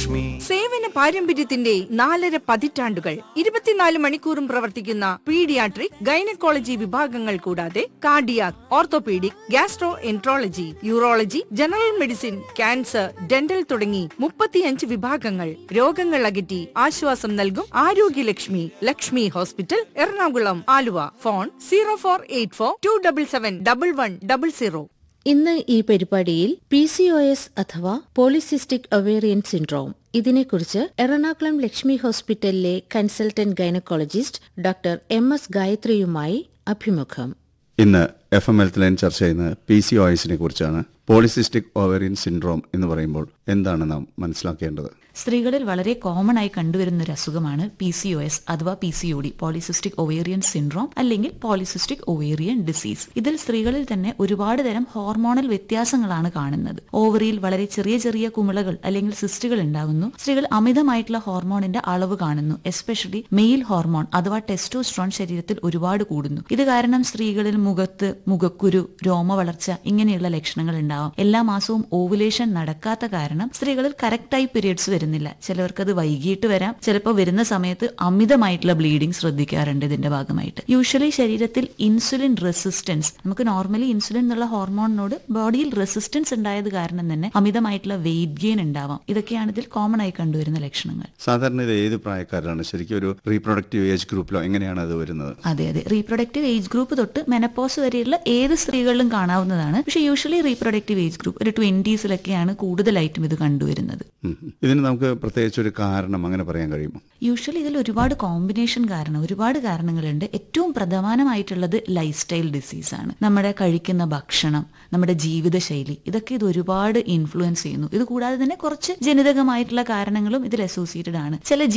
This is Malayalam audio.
ലക്ഷ്മി സേവന പാരമ്പര്യത്തിന്റെ നാലര പതിറ്റാണ്ടുകൾ ഇരുപത്തിനാല് മണിക്കൂറും പ്രവർത്തിക്കുന്ന പീഡിയാട്രിക് ഗൈനക്കോളജി വിഭാഗങ്ങൾ കൂടാതെ cardiac orthopaedic gastroenterology urology general medicine cancer dental തുടങ്ങി മുപ്പത്തിയഞ്ച് വിഭാഗങ്ങൾ രോഗങ്ങൾ അകറ്റി ആശ്വാസം നൽകും ആരോഗ്യലക്ഷ്മി Lakshmi hospital Ernakulam Aluva phone zero four eight four two double seven double one double zero ഇന്ന് ഈ പരിപാടിയിൽ പി സി ഒ എസ് അഥവാ പോളിസിസ്റ്റിക് ഒവേറിയൻ സിൻഡ്രോം ഇതിനെക്കുറിച്ച് എറണാകുളം ലക്ഷ്മി ഹോസ്പിറ്റലിലെ consultant gynaecologist doctor M S ഗായത്രിയുമായി അഭിമുഖം ഇന്ന് എഫ് എം ഹെൽത്ത് ലൈൻ ചർച്ച ചെയ്യുന്നത് പി സി ഒ എസിനെ കുറിച്ചാണ് പോളിസിസ്റ്റിക് ഓവറിയൻ സിൻഡ്രോം എന്ന് പറയുമ്പോൾ എന്താണ് നാം മനസ്സിലാക്കേണ്ടത് സ്ത്രീകളിൽ വളരെ കോമൺ ആയി കണ്ടുവരുന്ന ഒരു അസുഖമാണ് പി സി ഒ എസ് അഥവാ P C O D polycystic ovarian syndrome അല്ലെങ്കിൽ പോളിസിസ്റ്റിക് ഒവേറിയൻ ഡിസീസ് ഇതിൽ സ്ത്രീകളിൽ തന്നെ ഒരുപാട് തരം ഹോർമോണൽ വ്യത്യാസങ്ങളാണ് കാണുന്നത് ഓവറിയിൽ വളരെ ചെറിയ ചെറിയ കുമിളകൾ അല്ലെങ്കിൽ സിസ്റ്റുകൾ ഉണ്ടാകുന്നു സ്ത്രീകൾ അമിതമായിട്ടുള്ള ഹോർമോണിന്റെ അളവ് കാണുന്നു എസ്പെഷ്യലി മെയിൽ ഹോർമോൺ അഥവാ ടെസ്റ്റോസ്ട്രോൺ ശരീരത്തിൽ ഒരുപാട് കൂടുന്നു ഇത് കാരണം സ്ത്രീകളിൽ മുഖത്ത് മുഖക്കുരു രോമ വളർച്ച ഇങ്ങനെയുള്ള ലക്ഷണങ്ങൾ ഉണ്ടാവാം എല്ലാ മാസവും ഓവുലേഷൻ നടക്കാത്ത കാരണം സ്ത്രീകളിൽ കറക്റ്റായി പീരിയഡ്സ് വരുന്നില്ല ചിലവർക്ക് അത് വൈകിട്ട് വരാം ചിലപ്പോൾ വരുന്ന സമയത്ത് അമിതമായിട്ടുള്ള ബ്ലീഡിംഗ് ശ്രദ്ധിക്കാറുണ്ട് ഇതിന്റെ ഭാഗമായിട്ട് യൂഷ്വലി ശരീരത്തിൽ ഇൻസുലിൻ റെസിസ്റ്റൻസ് നമുക്ക് നോർമലി ഇൻസുലിൻ എന്നുള്ള ഹോർമോണിനോട് ബോഡിയിൽ റെസിസ്റ്റൻസ് ഉണ്ടായത് കാരണം തന്നെ അമിതമായിട്ടുള്ള വെയിറ്റ് ഗെയിൻ ഉണ്ടാവാം ഇതൊക്കെയാണ് ഇതിൽ കോമൺ ആയി കണ്ടുവരുന്ന ലക്ഷണങ്ങൾ സാധാരണ ഇത് ഏത് പ്രായക്കാരാണ് ശരിക്കും ഒരു റീപ്രൊഡക്റ്റീവ് ഏജ് ഗ്രൂപ്പിലോ എങ്ങനെയാണ് അത് വരുന്നത് അതെ അതെ റീപ്രൊഡക്റ്റീവ് ഏജ് ഗ്രൂപ്പ് തൊട്ട് മെനപ്പോസ് വരെയുള്ള ഏത് സ്ത്രീകളിലും കാണാവുന്നതാണ് പക്ഷേ യൂഷ്വലി റീപ്രൊഡക്റ്റീവ് ഏജ് ഗ്രൂപ്പ് ഒരു ട്വന്റീസിലൊക്കെയാണ് കൂടുതലായിട്ടും ഇത് കണ്ടുവരുന്നത് ഉം. ഇതിന് നമുക്ക് പ്രത്യേകിച്ച് ഒരു കാരണം അങ്ങനെ പറയാൻ കഴിയുമോ യൂഷ്വലി ഇതിൽ ഒരുപാട് കോമ്പിനേഷൻ കാരണം ഒരുപാട് കാരണങ്ങളുണ്ട് ഏറ്റവും പ്രധാനമായിട്ടുള്ളത് ലൈഫ് സ്റ്റൈൽ ഡിസീസാണ് നമ്മുടെ കഴിക്കുന്ന ഭക്ഷണം നമ്മുടെ ജീവിതശൈലി ഇതൊക്കെ ഇത് ഒരുപാട് ഇൻഫ്ലുവൻസ് ചെയ്യുന്നു ഇത് കൂടാതെ തന്നെ കുറച്ച് ജനിതകമായിട്ടുള്ള കാരണങ്ങളും ഇതിൽ അസോസിയേറ്റഡ് ആണ് ചില